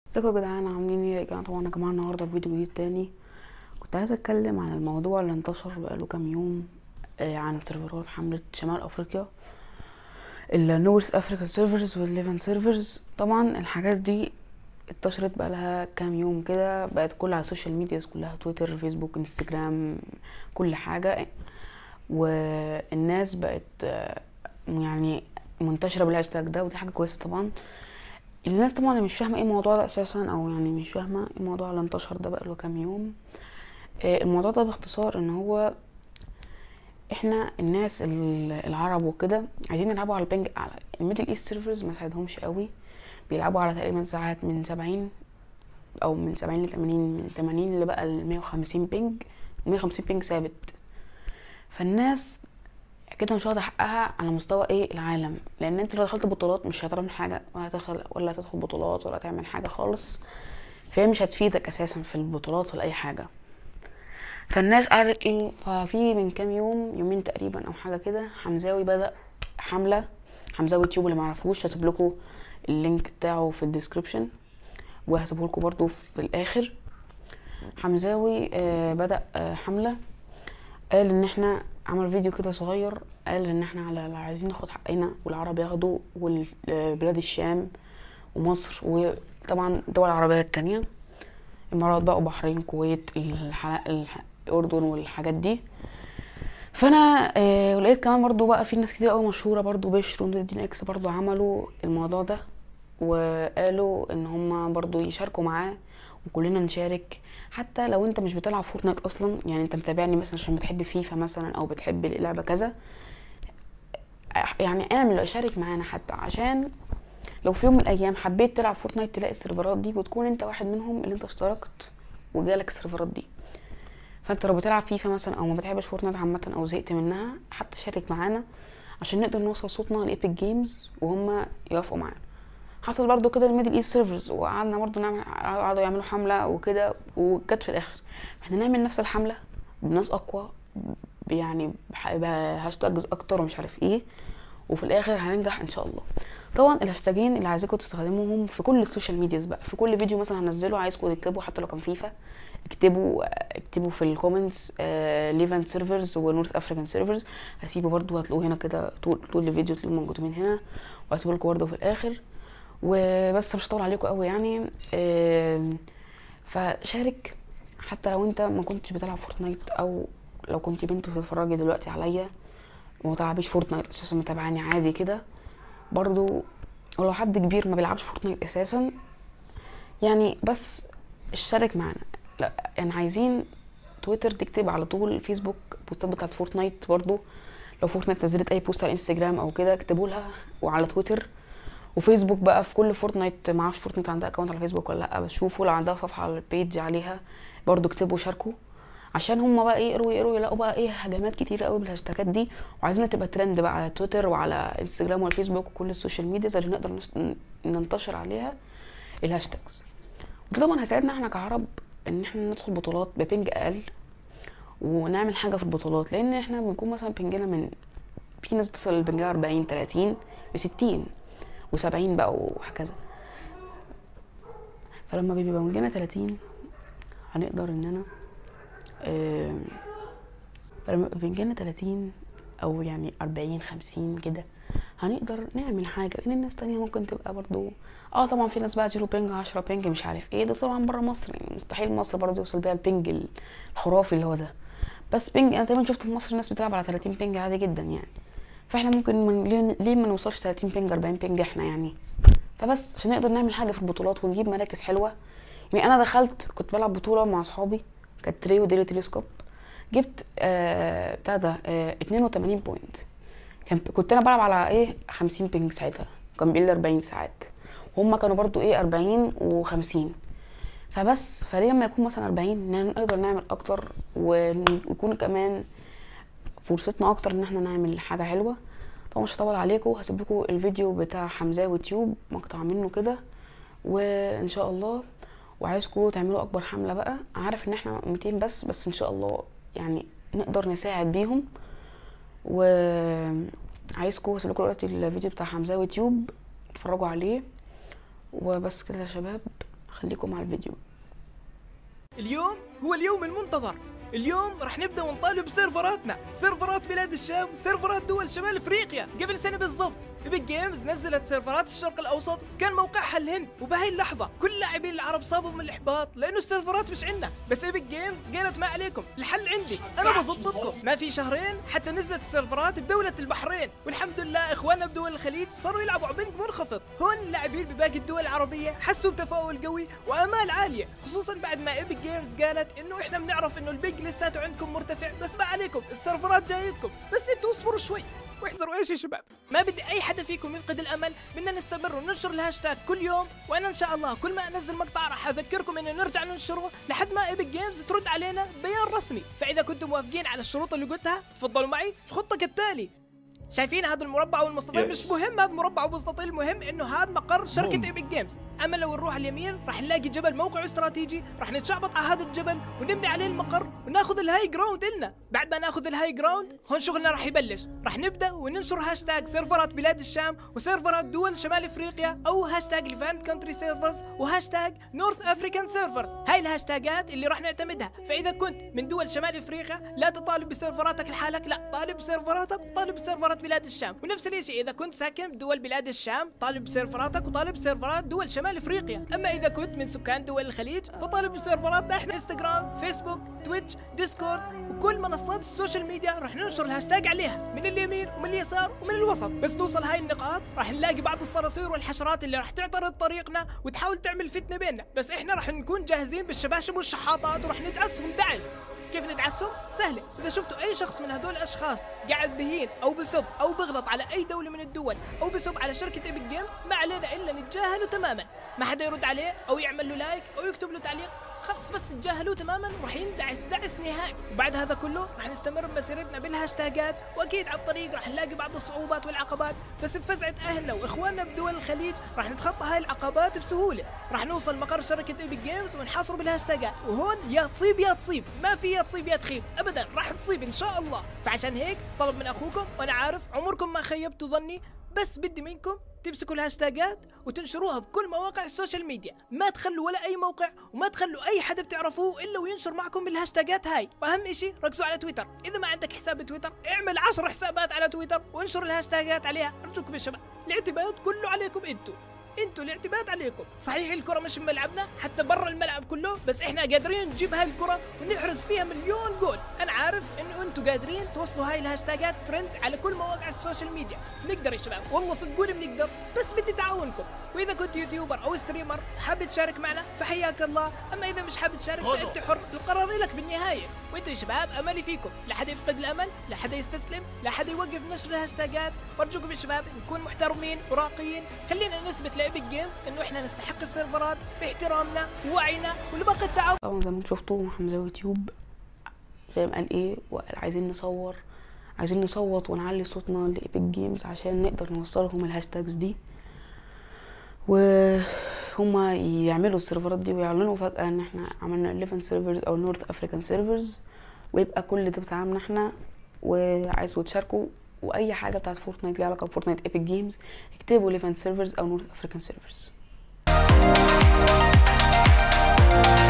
ازيكم يا جدعان عاملين ايه يا جماعه طبعا يا جماعه النهارده في فيديو جديد تاني كنت عايزه اتكلم عن الموضوع اللي انتشر بقاله كام يوم آه عن سيرفرات حمله شمال افريقيا النورث افريكا سيرفرز والليفن سيرفرز طبعا الحاجات دي انتشرت بقالها كام يوم كده بقت كل على السوشيال ميدياز كلها تويتر فيسبوك انستجرام كل حاجه والناس بقت آه، يعني منتشره بالهاشتاج ده ودي حاجه كويسه طبعا الناس طبعا اللي مش فاهمه ايه الموضوع ده اساسا او يعني مش فاهمه ايه الموضوع اللي انتشر ده بقاله كام يوم آه، الموضوع ده باختصار ان هو احنا الناس ال- العرب وكده عايزين يلعبوا على البنج على الميدل ايست سيرفرز ما ساعدهمش قوي بيلعبوا على تقريبا ساعات من سبعين او من سبعين لتمانين من تمانين اللي بقى المية وخمسين بنج مية وخمسين بنج ثابت فالناس كده مش واخده حقها على مستوى ايه العالم لان انت لو دخلت بطولات مش هتعمل حاجه ولا هتدخل ولا هتدخل بطولات ولا تعمل حاجه خالص فهي مش هتفيدك اساسا في البطولات ولا اي حاجه فالناس قالت ايه ففي من كام يوم يومين تقريبا او حاجه كده حمزاوي بدا حمله حمزاوي تيوب اللي معرفوش هسيب لكم اللينك بتاعه في الديسكريبشن وهسيبه لكم برضو في الاخر حمزاوي آه بدا آه حمله قال ان احنا عمل فيديو كده صغير قال ان احنا على عايزين ناخد حقنا والعرب ياخدوا وبلاد الشام ومصر وطبعا الدول العربية التانية امارات بقى وبحرين الكويت الح- الح- الاردن والحاجات دي فانا آه ولقيت كمان برضو بقى في ناس كتير قوي مشهوره برضو بشر ونور الدين اكس برضو عملوا الموضوع ده وقالوا ان هما برضو يشاركوا معاه وكلنا نشارك حتى لو انت مش بتلعب فورتنايت اصلا يعني انت متابعني مثلا عشان بتحب فيفا مثلا او بتحب اللعبه كذا يعني اعمل شارك معانا حتى عشان لو في يوم من الايام حبيت تلعب فورتنايت تلاقي السيرفرات دي وتكون انت واحد منهم اللي انت اشتركت وجالك السيرفرات دي فانت لو بتلعب فيفا مثلا او ما بتحبش فورتنايت عامه او زهقت منها حتى شارك معانا عشان نقدر نوصل صوتنا لايبك جيمز وهم يوافقوا معانا حصل برضو كده الميدل ايست سيرفرز وقعدنا برضو نعمل قعدوا يعملوا حمله وكده وجت في الاخر احنا نعمل نفس الحمله بناس اقوى ب- يعني بح- بهاشتاجز اكتر ومش عارف ايه وفي الاخر هننجح ان شاء الله طبعا الهاشتاجين اللي عايزاكم تستخدموهم في كل السوشيال ميدياز بقى في كل فيديو مثلا هنزله عايزكم تكتبوا حتى لو كان فيفا اكتبوا اكتبوا في الكومنتس ليفنت سيرفرز ونورث افريكان سيرفرز هسيبه برضو هتلاقوه هنا كده طول طول الفيديو تلاقوه موجود من هنا وهسيبه لكم برضو في الاخر وبس مش هطول عليكم قوي يعني آم، فشارك حتى لو انت ما كنتش بتلعب فورتنايت او لو كنت بنت بتتفرجي دلوقتي عليا وما تلعبيش فورتنايت اساسا متابعاني عادي كده برضو ولو حد كبير ما بيلعبش فورتنايت اساسا يعني بس اشترك معانا لا يعني عايزين تويتر تكتب على طول فيسبوك بوستات بتاعت فورتنايت برضو لو فورتنايت نزلت اي بوست على انستجرام او كده اكتبوا لها وعلى تويتر وفيسبوك بقى في كل فورتنايت ما اعرفش فورتنايت عندها اكونت على فيسبوك ولا لا بس شوفوا لو عندها صفحه على البيج عليها برضو اكتبوا شاركوا عشان هم بقى ايه يقروا يقروا يلاقوا بقى ايه هجمات كتير قوي بالهاشتاجات دي وعايزينها تبقى ترند بقى على تويتر وعلى انستجرام والفيسبوك وكل السوشيال ميديا اللي نقدر نس- ننتشر عليها الهاشتاجز وده طبعا هيساعدنا احنا كعرب ان احنا ندخل بطولات ببنج اقل ونعمل حاجه في البطولات لان احنا بنكون مثلا بنجنا من في ناس بتصل البنجها 40 30 ل 60 و70 بقى وهكذا فلما بيبقى بنجنا 30 هنقدر اننا آم، فلما يبقى بنجنا 30 او يعني 40 50 كده هنقدر نعمل حاجه لان الناس تانية ممكن تبقى برضو اه طبعا في ناس بقى زيرو بينج 10 بينج مش عارف ايه ده طبعا بره مصر يعني مستحيل مصر برضو يوصل بيها البينج الخرافي اللي هو ده بس بينج انا تقريبا شفت في مصر الناس بتلعب على 30 بينج عادي جدا يعني فاحنا ممكن من ليه, ليه ما نوصلش 30 بينج 40 بينج احنا يعني فبس عشان نقدر نعمل حاجه في البطولات ونجيب مراكز حلوه يعني انا دخلت كنت بلعب بطوله مع اصحابي كانت تريو ديلي تلسكوب جبت آه بتاع ده آه 82 بوينت كان كنت انا بلعب على ايه 50 بينج ساعتها كان بيقل 40 ساعات وهم كانوا برضو ايه 40 و50 فبس فليه لما يكون مثلا 40 إن نقدر نعمل اكتر ويكون كمان فرصتنا اكتر ان احنا نعمل حاجه حلوه طبعا مش هطول عليكم هسيب لكم الفيديو بتاع حمزاوي تيوب مقطع منه كده وان شاء الله وعايزكم تعملوا اكبر حمله بقى عارف ان احنا 200 بس بس ان شاء الله يعني نقدر نساعد بيهم وعايزكم اسيب لكم دلوقتي الفيديو بتاع حمزاوي تيوب اتفرجوا عليه وبس كده يا شباب خليكم مع الفيديو اليوم هو اليوم المنتظر اليوم راح نبدا ونطالب سيرفراتنا سيرفرات بلاد الشام سيرفرات دول شمال افريقيا قبل سنه بالضبط ايبك جيمز نزلت سيرفرات الشرق الاوسط كان موقعها الهند وبهاي اللحظه كل لاعبين العرب صابوا من الاحباط لانه السيرفرات مش عندنا بس ايبك جيمز قالت ما عليكم الحل عندي انا بظبطكم ما في شهرين حتى نزلت السيرفرات بدوله البحرين والحمد لله اخواننا بدول الخليج صاروا يلعبوا على بنك منخفض هون اللاعبين بباقي الدول العربيه حسوا بتفاؤل قوي وامال عاليه خصوصا بعد ما ايبك جيمز قالت انه احنا بنعرف انه البيج لساته عندكم مرتفع بس ما عليكم السيرفرات جايتكم بس انتوا اصبروا شوي واحذروا ايش يا شباب ما بدي اي حدا فيكم يفقد الامل بدنا نستمر وننشر الهاشتاج كل يوم وانا ان شاء الله كل ما انزل مقطع راح اذكركم انه نرجع ننشره لحد ما ايبك جيمز ترد علينا بيان رسمي فاذا كنتم موافقين على الشروط اللي قلتها تفضلوا معي الخطه كالتالي شايفين هذا المربع والمستطيل Yes. مش مهم هذا مربع ومستطيل المهم انه هذا مقر شركه بوم. ايبك جيمز اما لو نروح على اليمين راح نلاقي جبل موقع استراتيجي راح نتشعبط على هذا الجبل ونبني عليه المقر وناخذ الهاي جراوند إلنا بعد ما ناخذ الهاي جراوند هون شغلنا راح يبلش راح نبدا وننشر هاشتاج سيرفرات بلاد الشام وسيرفرات دول شمال افريقيا او هاشتاج ليفانت كونتري سيرفرز وهاشتاج نورث افريكان سيرفرز هاي الهاشتاجات اللي راح نعتمدها فاذا كنت من دول شمال افريقيا لا تطالب بسيرفراتك لحالك لا طالب بسيرفراتك وطالب بسيرفرات بلاد الشام ونفس الشيء اذا كنت ساكن بدول بلاد الشام طالب بسيرفراتك وطالب بسيرفرات دول شمال افريقيا اما اذا كنت من سكان دول الخليج فطالب بسيرفراتنا احنا انستغرام فيسبوك تويتش ديسكورد وكل منصات السوشيال ميديا راح ننشر الهاشتاج عليها من اليمين ومن اليسار ومن الوسط بس نوصل هاي النقاط راح نلاقي بعض الصراصير والحشرات اللي راح تعترض طريقنا وتحاول تعمل فتنه بيننا بس احنا راح نكون جاهزين بالشباشب والشحاطات وراح ندعسهم دعس كيف ندعسهم؟ سهلة، إذا شفتوا أي شخص من هدول الأشخاص قاعد بهين أو بسب أو بغلط على أي دولة من الدول أو بسب على شركة إيبك جيمز ما علينا إلا نتجاهله تماما، ما حدا يرد عليه أو يعمل له لايك أو يكتب له تعليق، خلص بس تجاهلوه تماما وراح يندعس دعس نهائي، وبعد هذا كله راح نستمر بمسيرتنا بالهاشتاجات وأكيد على الطريق راح نلاقي بعض الصعوبات والعقبات، بس بفزعة أهلنا وإخواننا بدول الخليج راح نتخطى هاي العقبات بسهولة، راح نوصل مقر شركة إيبك جيمز ونحاصره بالهاشتاجات، وهون يا تصيب يا تصيب، ما في يا تصيب يا تخيب، أبدا راح تصيب إن شاء الله، فعشان هيك طلب من أخوكم وأنا عارف عمركم ما خيبتوا ظني، بس بدي منكم تمسكوا الهاشتاجات وتنشروها بكل مواقع السوشيال ميديا ما تخلوا ولا اي موقع وما تخلوا اي حدا بتعرفوه الا وينشر معكم بالهاشتاجات هاي واهم اشي ركزوا على تويتر اذا ما عندك حساب تويتر اعمل عشر حسابات على تويتر وانشر الهاشتاجات عليها ارجوكم يا شباب الاعتماد كله عليكم انتوا انتوا الاعتماد عليكم صحيح الكرة مش من ملعبنا حتى برا الملعب كله بس احنا قادرين نجيب هاي الكرة ونحرز فيها مليون جول انا عارف انه انتوا قادرين توصلوا هاي الهاشتاجات ترند على كل مواقع السوشيال ميديا نقدر يا شباب والله صدقوني بنقدر بس بدي تعاونكم واذا كنت يوتيوبر او ستريمر حابب تشارك معنا فحياك الله اما اذا مش حابب تشارك فانت حر القرار لك بالنهايه وانتوا يا شباب املي فيكم لا حدا يفقد الامل لا حدا يستسلم لا حدا يوقف نشر الهاشتاجات وارجوكم يا شباب نكون محترمين وراقيين خلينا نثبت لايبك جيمز انه احنا نستحق السيرفرات باحترامنا ووعينا ولباقي التعاون طبعا زي ما انتم شفتوا حمزة يوتيوب زي ما قال ايه وقال عايزين نصور عايزين نصوت ونعلي صوتنا لايبك جيمز عشان نقدر نوصلهم الهاشتاجز دي وهما يعملوا السيرفرات دي ويعلنوا فجأة ان احنا عملنا 11 سيرفرز او نورث افريكان سيرفرز ويبقى كل ده بتاعنا احنا وعايزوا تشاركوا واي حاجه بتاعت فورتنايت ليها علاقه بفورتنايت ايبك جيمز اكتبوا 11 سيرفرز او نورث افريكان سيرفرز